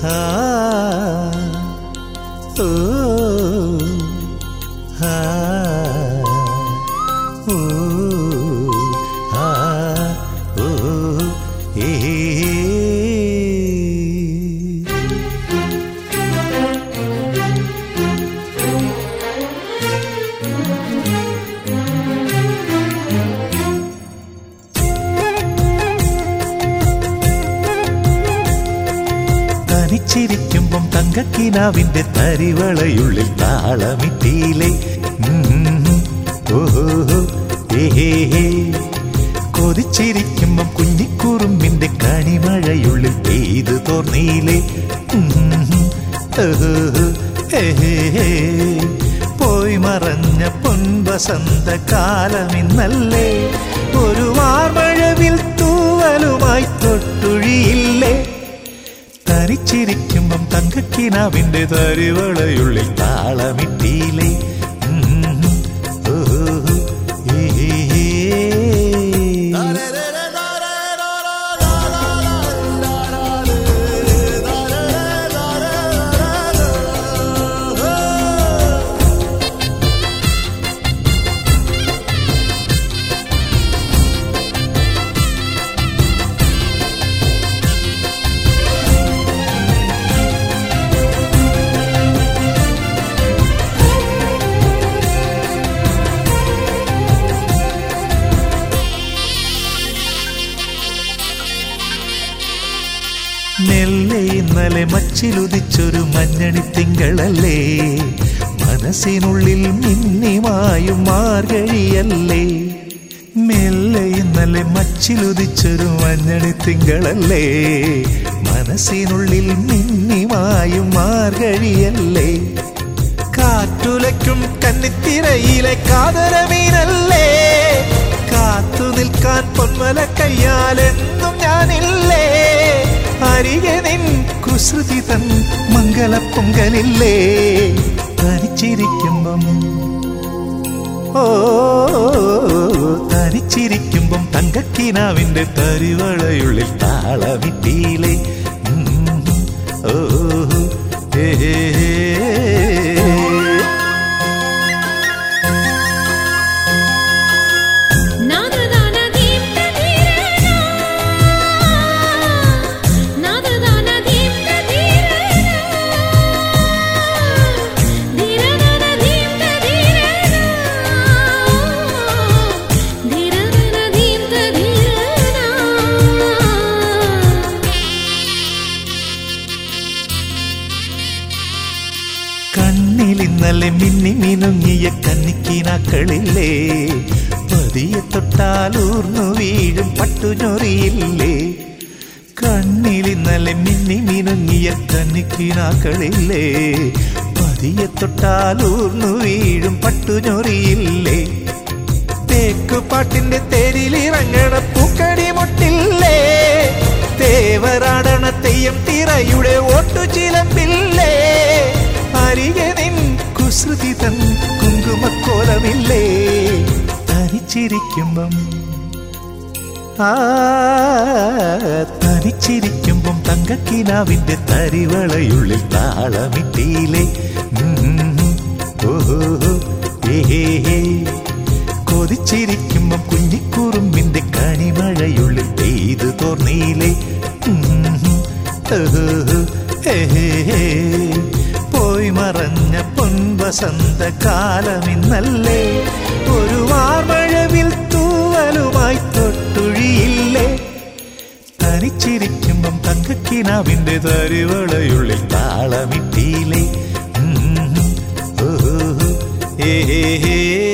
ആ ഓ ആ ഓ ആ ഓ ഏ തനിച്ചിരിക്കുമ്പം തങ്കക്കിനാവിന്റെ തരിവളയുള്ളിൽ താളമിട്ടിയിലെ ഓഹോ ഏഹേ കൊതിച്ചിരിക്കുമ്പം കുഞ്ഞിക്കുറുമ്പിന്റെ കണിമഴയുള്ളിൽ പെയ്തു തോർന്നീലെ പോയി മറഞ്ഞ പൊൻവസന്ത കാലമിന്നല്ലേ ഒരു വാർമഴവിൽ തൂവലുമായി തൊട്ടുഴിയില്ലേ തനിച്ചിരിക്കുമ്പം തങ്കക്കിനാവിന്റെ തരിവളയുള്ളിൽ താളമിട്ടിയിലെ നെല്ലെ ഇന്നലെ മച്ചിലുദിച്ചൊരു മഞ്ഞണി തിങ്കളല്ലേ മനസ്സിനുള്ളിൽ മിന്നിമായും മാർഗഴിയല്ലേ മെല്ലെ ഇന്നലെ മച്ചിലുദിച്ചൊരു മഞ്ഞണി തിങ്കളല്ലേ മനസ്സിനുള്ളിൽ മിന്നിമായും മാർഗഴിയല്ലേ കാറ്റുലയ്ക്കും കന്നിത്തിരയിലെ കാതരമീനല്ലേ കാത്തു നിൽക്കാൻ പൊന്മല കയ്യാലെന്നും ഞാനില്ലേ അരികെ നിൻ കുസൃതി തൻ മംഗള പൊങ്കലില്ലേ തനിച്ചിരിക്കുമ്പം ഓ തനിച്ചിരിക്കുമ്പം തങ്കക്കിനാവിന്റെ തരിവളയുള്ളിൽ താളമിട്ടിയിലെ ഓ ഏ നാദദാന ദീപ്ത ധീരന നാദദാന ദീപ്ത ധീരന ധീരന ദീപ്ത ധീരന ധീരന ദീപ്ത ധീരന കണ്ണിൽ ഇന്നലെ മിന്നി മിനുങ്ങിയ കന്നിക്കിനാക്കളില്ലേ പതിയെ തൊട്ടാലൂർന്നു വീഴും പട്ടുഞൊറിയില്ലേ കണ്ണിൽ ഇന്നലെ മിന്നി മിനുങ്ങിയ കന്നിക്കിനാക്കളില്ലേ പതിയെ തൊട്ടാലൂർന്നു വീഴും പട്ടുഞൊറിയില്ലേ തേക്കുപാട്ടിന്റെ തേരിലിറങ്ങണ പൂക്കടി മുട്ടില്ലേ തേവരാടണ തെയ്യം തിറയുടെ ഓട്ടു ചിലമ്പില്ലേ അരികെ നിൻ കുസൃതി തൻ കുങ്കുമക്കോലമില്ലേ തനിച്ചിരിക്കുമ്പം ആ തനിച്ചിരിക്കുമ്പം തങ്കക്കിനാവിന്റെ തരിവളയുള്ളിൽ താളമിട്ടിയിലെ ഓഹോ ഏഹേ കൊതിച്ചിരിക്കുമ്പം കുഞ്ഞിക്കുറുമ്പിന്റെ കണിമഴയുള്ളിൽ പെയ്തു തോർന്നീലെ പോയി മറഞ്ഞ പൊൻവസന്ത കാലമിന്നല്ലേ ഒരു വാർമഴവിൽ തൂവലുമായി തൊട്ടുഴിയില്ലേ തനിച്ചിരിക്കുമ്പം തങ്കക്കിനാവിന്റെ തരിവളയുള്ളിൽ താളമിട്ടിയിലെ ഓ ഏ